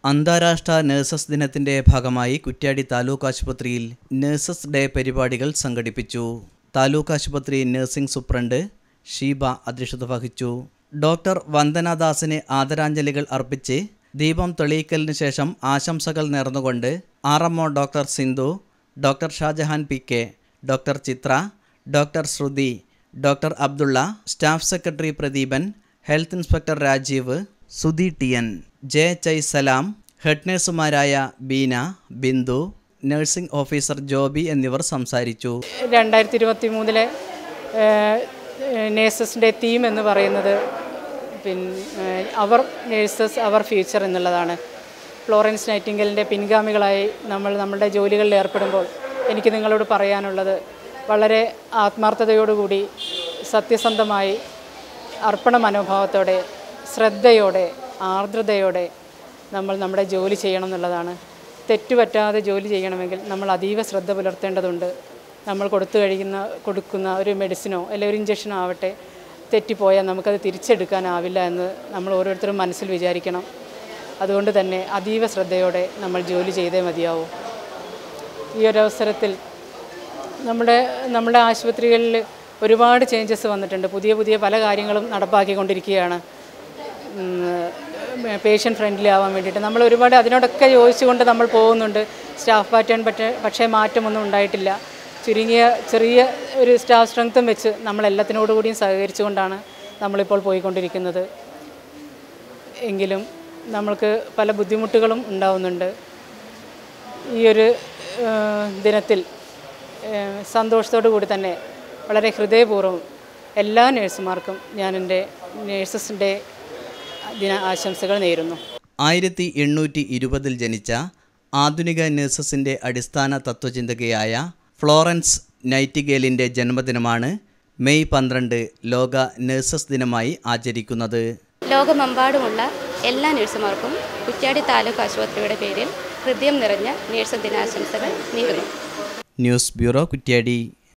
അന്താരാഷ്ട്ര നഴ്സസ് ദിനത്തിന്റെ ഭാഗമായി കുറ്റ്യാടി താലൂക്ക് ആശുപത്രിയിൽ നഴ്സസ് ഡേ പരിപാടികൾ സംഘടിപ്പിച്ചു താലൂക്ക് ആശുപത്രി നഴ്സിംഗ് സൂപ്രണ്ട് ഷീബ അധ്യക്ഷത വഹിച്ചു ഡോക്ടർ വന്ദനാദാസിന് ആദരാഞ്ജലികൾ അർപ്പിച്ച് ദീപം തെളിയിക്കലിന് ശേഷം ആശംസകൾ നേർന്നുകൊണ്ട് R M O doctor Sindhu doctor Shajahan P K doctor Chitra doctor Shruthi doctor Abdulla staff secretary Pradeepan health inspector Rajeev Sudhi T N J H I Salam head നഴ്സുമാരായ ബീന ബിന്ദു നഴ്സിംഗ് ഓഫീസർ ജോബി എന്നിവർ സംസാരിച്ചു രണ്ടായിരത്തി ഇരുപത്തി മൂന്നിലെ നേഴ്സസിൻ്റെ തീം എന്ന് പറയുന്നത് പിന്നെ അവർ നേഴ്സസ് അവർ ഫ്യൂച്ചർ എന്നുള്ളതാണ് ഫ്ലോറൻസ് നൈറ്റിംഗലിൻ്റെ പിൻഗാമികളായി നമ്മൾ നമ്മളുടെ ജോലികളിൽ ഏർപ്പെടുമ്പോൾ എനിക്ക് നിങ്ങളോട് പറയാനുള്ളത് വളരെ ആത്മാർത്ഥതയോടുകൂടി സത്യസന്ധമായി അർപ്പണ മനോഭാവത്തോടെ ശ്രദ്ധയോടെ ആർദ്രതയോടെ നമ്മൾ നമ്മുടെ ജോലി ചെയ്യണം എന്നുള്ളതാണ് തെറ്റുപറ്റാതെ ജോലി ചെയ്യണമെങ്കിൽ നമ്മൾ അതീവ ശ്രദ്ധ പുലർത്തേണ്ടതുണ്ട് നമ്മൾ കൊടുത്തു കഴിയുന്ന കൊടുക്കുന്ന ഒരു മെഡിസിനോ അല്ലെങ്കിൽ ഒരു ഇഞ്ചക്ഷനോ ആവട്ടെ തെറ്റിപ്പോയാൽ നമുക്കത് തിരിച്ചെടുക്കാനാവില്ല എന്ന് നമ്മൾ ഓരോരുത്തരും മനസ്സിൽ വിചാരിക്കണം അതുകൊണ്ട് തന്നെ അതീവ ശ്രദ്ധയോടെ നമ്മൾ ജോലി ചെയ്തേ മതിയാവൂ ഈ ഒരു അവസരത്തിൽ നമ്മുടെ നമ്മുടെ ആശുപത്രികളിൽ ഒരുപാട് ചേഞ്ചസ് വന്നിട്ടുണ്ട് പുതിയ പുതിയ പല കാര്യങ്ങളും നടപ്പാക്കിക്കൊണ്ടിരിക്കുകയാണ് പേഷ്യൻ ഫ്രണ്ട്ലി ആവാൻ വേണ്ടിയിട്ട് നമ്മൾ ഒരുപാട് അതിനോടൊക്കെ യോജിച്ചുകൊണ്ട് നമ്മൾ പോകുന്നുണ്ട് സ്റ്റാഫ് പാറ്റേൺ പക്ഷേ പക്ഷേ മാറ്റമൊന്നും ഉണ്ടായിട്ടില്ല ചുരുങ്ങിയ ചെറിയ ഒരു സ്റ്റാഫ് സ്ട്രെങ്ത്തും വെച്ച് നമ്മൾ എല്ലാത്തിനോടുകൂടിയും സഹകരിച്ചുകൊണ്ടാണ് നമ്മളിപ്പോൾ പോയിക്കൊണ്ടിരിക്കുന്നത് എങ്കിലും നമ്മൾക്ക് പല ബുദ്ധിമുട്ടുകളും ഉണ്ടാവുന്നുണ്ട് ഈ ഒരു ഏഹ്, ദിനത്തിൽ ഏഹ്, സന്തോഷത്തോടു കൂടി തന്നെ വളരെ ഹൃദയപൂർവ്വം എല്ലാ നഴ്സുമാർക്കും ഞാൻ എൻ്റെ നേഴ്സസിൻ്റെ ദിന ആശംസകൾ നേരുന്നു ആയിരത്തി എണ്ണൂറ്റി ഇരുപതിൽ ജനിച്ച ആധുനിക നഴ്സസിൻ്റെ അടിസ്ഥാന തത്വചിന്തകയായ ഫ്ലോറൻസ് നൈറ്റിഗേലിൻ്റെ ജന്മദിനമാണ് മെയ് പന്ത്രണ്ട് ലോക നഴ്സസ് ദിനമായി ആചരിക്കുന്നത് ലോകമെമ്പാടുമുള്ള എല്ലാ നഴ്സുമാർക്കും കുറ്റ്യാടി താലൂക്ക് ആശുപത്രിയുടെ പേരിൽ ഹൃദയം നിറഞ്ഞ നേഴ്സ് ദിനാശംസകൾ നേരുന്നു ന്യൂസ് ബ്യൂറോ കുറ്റ്യാടി